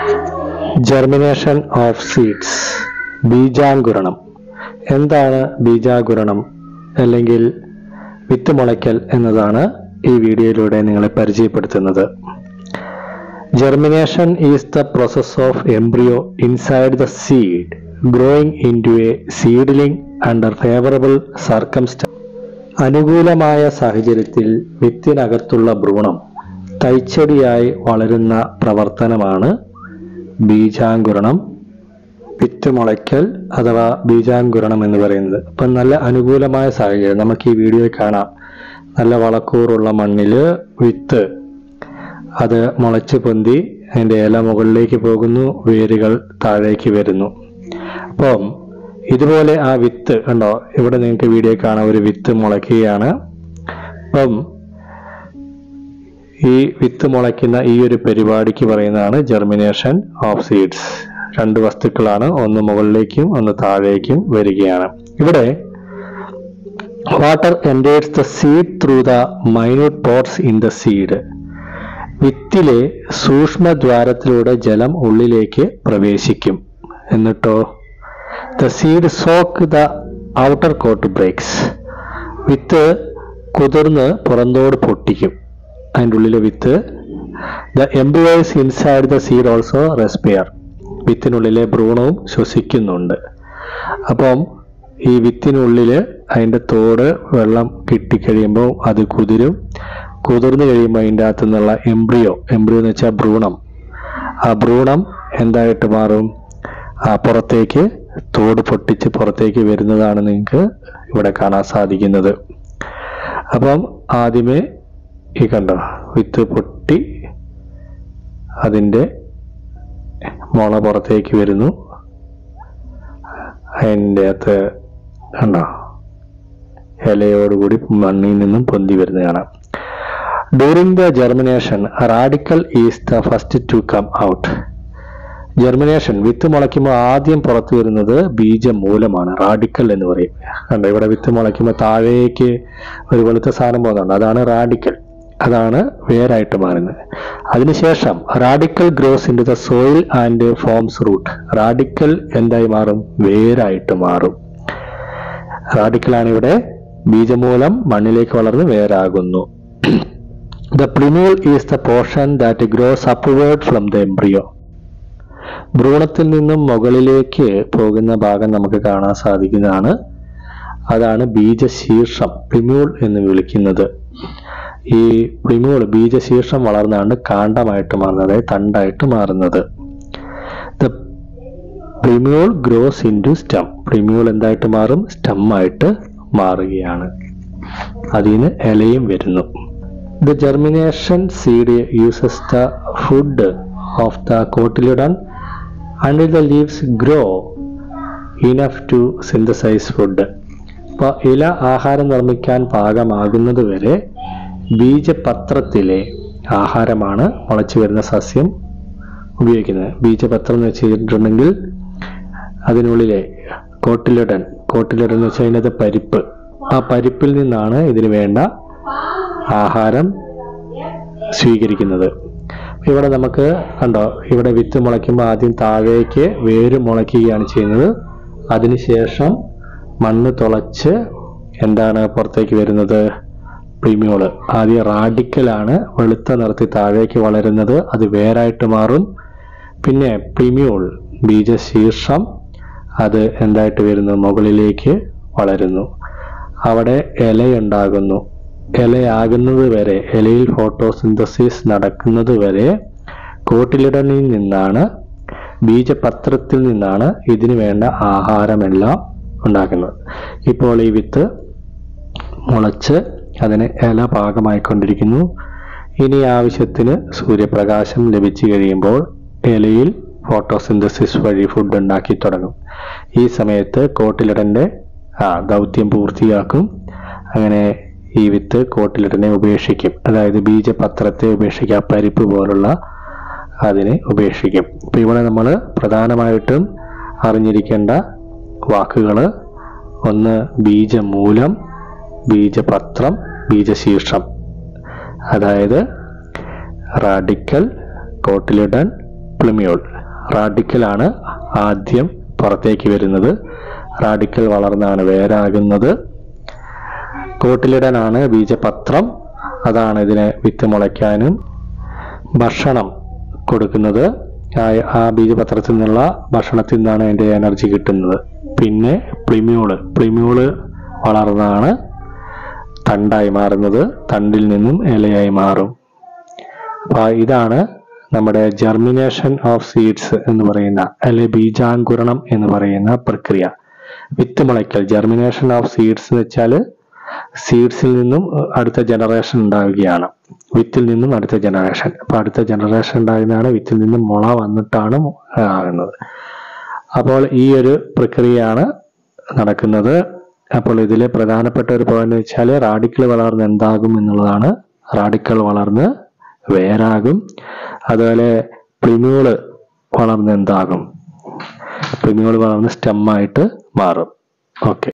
germination of seeds ബീജാങ്കുരണം എന്താണ് ബീജാകുരണം അല്ലെങ്കിൽ വിത്ത് മുളയ്ക്കൽ എന്നതാണ് ഈ വീഡിയോയിലൂടെ നിങ്ങളെ പരിചയപ്പെടുത്തുന്നത് germination is the process of embryo inside the seed growing into a seedling under favourable circumstances അനുകൂലമായ സാഹചര്യത്തിൽ വിത്തിനകത്തുള്ള ഭ്രൂണം തൈച്ചെടിയായി വളരുന്ന പ്രവർത്തനമാണ് ബീജാങ്കുരണം വിത്ത് മുളയ്ക്കൽ അഥവാ ബീജാങ്കുരണം എന്ന് പറയുന്നത് അപ്പം നല്ല അനുകൂലമായ സാഹചര്യം നമുക്ക് ഈ വീഡിയോയിൽ കാണാം നല്ല വളക്കൂറുള്ള മണ്ണിൽ വിത്ത് അത് മുളച്ച് പൊന്തി അതിൻ്റെ ഇല മുകളിലേക്ക് പോകുന്നു വേരുകൾ താഴേക്ക് വരുന്നു അപ്പം ഇതുപോലെ ആ വിത്ത് കണ്ടോ ഇവിടെ നിങ്ങൾക്ക് വീഡിയോ കാണാം ഒരു വിത്ത് മുളയ്ക്കുകയാണ് അപ്പം ഈ വിത്ത് മുളയ്ക്കുന്ന ഈ ഒരു പരിപാടിക്ക് പറയുന്നതാണ് ജെർമിനേഷൻ ഓഫ് സീഡ്സ് രണ്ട് വസ്തുക്കളാണ് ഒന്ന് മുകളിലേക്കും ഒന്ന് താഴേക്കും വരികയാണ് ഇവിടെ water enters the seed through the minute pores in the seed വിത്തിലെ സൂക്ഷ്മദ്വാരത്തിലൂടെ ജലം ഉള്ളിലേക്ക് പ്രവേശിക്കും എന്നിട്ടോ the seed soak the outer coat breaks വിത്ത് കുതിർന്ന് പുറന്തോട് പൊട്ടിക്കും അതിൻ്റെ ഉള്ളിലെ വിത്ത് the embryos inside the seed also respire വിത്തിനുള്ളിലെ ഭ്രൂണവും ശ്വസിക്കുന്നുണ്ട് അപ്പം ഈ വിത്തിനുള്ളിൽ അതിൻ്റെ തോട് വെള്ളം കിട്ടിക്കഴിയുമ്പോൾ അത് കുതിരും കുതിർന്നു കഴിയുമ്പോൾ അതിൻ്റെ അകത്തു നിന്നുള്ള എംബ്രിയോ എംബ്രിയോ എന്ന് വെച്ചാൽ ഭ്രൂണം ആ ഭ്രൂണം എന്തായിട്ട് മാറും ആ പുറത്തേക്ക് തോട് പൊട്ടിച്ച് പുറത്തേക്ക് വരുന്നതാണ് നിങ്ങൾക്ക് ഇവിടെ കാണാൻ സാധിക്കുന്നത് അപ്പം ആദ്യമേ ഈ കണ്ടോ വിത്ത് പൊട്ടി അതിൻ്റെ മുള പുറത്തേക്ക് വരുന്നു അതിൻ്റെ അകത്ത് കണ്ടോ ഇലയോടുകൂടി മണ്ണിൽ നിന്നും പൊന്തി വരുന്നത് കാണാം during the germination radicle is the first to come out germination വിത്ത് മുളയ്ക്കുമ്പോൾ ആദ്യം പുറത്തു വരുന്നത് ബീജമൂലമാണ് റാഡിക്കൽ എന്ന് പറയും കണ്ടോ ഇവിടെ വിത്ത് മുളയ്ക്കുമ്പോൾ താഴേക്ക് ഒരു വെളുത്ത സാധനം പോകുന്നുണ്ട് അതാണ് റാഡിക്കൽ അതാണ് വേരായിട്ട് മാറുന്നത് അതിനുശേഷം radicle grows into the soil and forms root radicle എന്തായി മാറും വേരായിട്ട് മാറും റാഡിക്കലാണ് ഇവിടെ ബീജമൂലം മണ്ണിലേക്ക് വളർന്ന് വേരാകുന്നു the plumule is the portion that grows upward from the embryo ഭ്രൂണത്തിൽ നിന്നും മുകളിലേക്ക് പോകുന്ന ഭാഗം നമുക്ക് കാണാൻ സാധിക്കുന്നതാണ് അതാണ് ബീജശീർഷം പ്ലിമ്യൂൾ എന്ന് വിളിക്കുന്നത് ഈ പ്ലിമ്യൂൾ ബീജശീർഷം വളർന്നാണ് കാണ്ഡമായിട്ട് മാറുന്നത് അതായത് തണ്ടായിട്ട് മാറുന്നത് the plumule grows into stem plumule എന്തായിട്ട് മാറും സ്റ്റം ആയിട്ട് മാറുകയാണ് അതിന് ഇലയും വരുന്നു the germination seed uses the food of the cotyledon until the leaves grow enough to synthesise food അപ്പോൾ ഇല ആഹാരം നിർമ്മിക്കാൻ പാകമാകുന്നത് വരെ ബീജപത്രത്തിലെ ആഹാരമാണ് മുളച്ചു വരുന്ന സസ്യം ഉപയോഗിക്കുന്നത് ബീജപത്രം എന്ന് വെച്ച് കഴിഞ്ഞിട്ടുണ്ടെങ്കിൽ അതിനുള്ളിലെ കോട്ടിലിടൻ കോട്ടിലിടൻ എന്ന് വെച്ചാൽ അതിനകത്ത് പരിപ്പ് ആ പരിപ്പിൽ നിന്നാണ് ഇതിന് വേണ്ട ആഹാരം സ്വീകരിക്കുന്നത് ഇവിടെ നമുക്ക് കണ്ടോ ഇവിടെ വിത്ത് മുളയ്ക്കുമ്പോൾ ആദ്യം താഴേക്ക് വേര് മുളയ്ക്കുകയാണ് ചെയ്യുന്നത് അതിനുശേഷം മണ്ണ് തുളച്ച് എന്താണ് പുറത്തേക്ക് വരുന്നത് പ്രീമിയോള് ആദ്യം റാഡിക്കലാണ് വെളുത്ത നിറത്തിൽ താഴേക്ക് വളരുന്നത് അത് വേരായിട്ട് മാറും പിന്നെ പ്രീമിയോൾ ബീജശീർഷം അത് എന്തായിട്ട് വരുന്നു മുകളിലേക്ക് വളരുന്നു അവിടെ ഇലയുണ്ടാകുന്നു ഇലയാകുന്നത് വരെ ഇലയിൽ ഫോട്ടോസിന്തസിസ് നടക്കുന്നത് വരെ കോട്ടിലിടനിൽ നിന്നാണ് ബീജപത്രത്തിൽ നിന്നാണ് ഇതിന് വേണ്ട ആഹാരമെല്ലാം ഉണ്ടാക്കുന്നത് ഇപ്പോൾ ഈ വിത്ത് മുളച്ച് അതിന് ഇല പാകമായിക്കൊണ്ടിരിക്കുന്നു ഇനി ആവശ്യത്തിന് സൂര്യപ്രകാശം ലഭിച്ചു കഴിയുമ്പോൾ ഇലയിൽ ഫോട്ടോസിന്തസിസ് വഴി ഫുഡ് ഉണ്ടാക്കി തുടങ്ങും ഈ സമയത്ത് കോട്ടിലിടന്റെ ആ ദൗത്യം പൂർത്തിയാക്കും അങ്ങനെ ഈ വിത്ത് കോട്ടിലിടനെ ഉപേക്ഷിക്കും അതായത് ബീജപത്രത്തെ ഉപേക്ഷിക്കുക പരിപ്പ് പോലുള്ള അതിനെ ഉപേക്ഷിക്കും ഇപ്പൊ ഇവിടെ നമ്മൾ പ്രധാനമായിട്ടും അറിഞ്ഞിരിക്കേണ്ട വാക്കുകൾ ഒന്ന് ബീജമൂലം ബീജപത്രം ബീജശീർഷം അതായത് റാഡിക്കൽ കോട്ടിലിഡൻ പ്ലിമ്യൂൾ റാഡിക്കലാണ് ആദ്യം പുറത്തേക്ക് വരുന്നത് റാഡിക്കൽ വളർന്നാണ് വേരാകുന്നത് കോട്ടിലിടനാണ് ബീജപത്രം അതാണ് ഇതിനെ വിത്ത് മുളയ്ക്കാനും ഭക്ഷണം കൊടുക്കുന്നത് ആ- ആ ബീജപത്രത്തിൽ നിന്നുള്ള ഭക്ഷണത്തിൽ നിന്നാണ് അതിൻ്റെ എനർജി കിട്ടുന്നത് പിന്നെ പ്ലിമ്യൂള് പ്ലിമ്യൂള് വളർന്നാണ് തണ്ടായി മാറുന്നത് തണ്ടിൽ നിന്നും ഇലയായി മാറും അപ്പൊ ഇതാണ് നമ്മുടെ ജെർമിനേഷൻ ഓഫ് സീഡ്സ് എന്ന് പറയുന്ന അല്ലെ ബീജാങ്കുരണം എന്ന് പറയുന്ന പ്രക്രിയ വിത്ത് മുളയ്ക്കൽ ജെർമിനേഷൻ ഓഫ് സീഡ്സ് എന്ന് വെച്ചാൽ സീഡ്സിൽ നിന്നും അഹ്, അടുത്ത ജനറേഷൻ ഉണ്ടാവുകയാണ് വിത്തിൽ നിന്നും അടുത്ത ജനറേഷൻ അപ്പൊ അടുത്ത ജനറേഷൻ ഉണ്ടാകുന്നതാണ് വിത്തിൽ നിന്നും മുള വന്നിട്ടാണ് മു- ആകുന്നത് അപ്പോൾ ഈ ഒരു പ്രക്രിയയാണ് നടക്കുന്നത് അപ്പോൾ ഇതിലെ പ്രധാനപ്പെട്ട ഒരു പോയിന്റ് വെച്ചാൽ റാഡിക്കൽ വളർന്ന് എന്താകും എന്നുള്ളതാണ് റാഡിക്കൽ വളർന്ന് വേരാകും അതുപോലെ പ്ലിമ്യൂള് വളർന്ന് എന്താകും പ്ലിമ്യൂള് വളർന്ന് സ്റ്റെമ്മായിട്ട് മാറും ഓക്കെ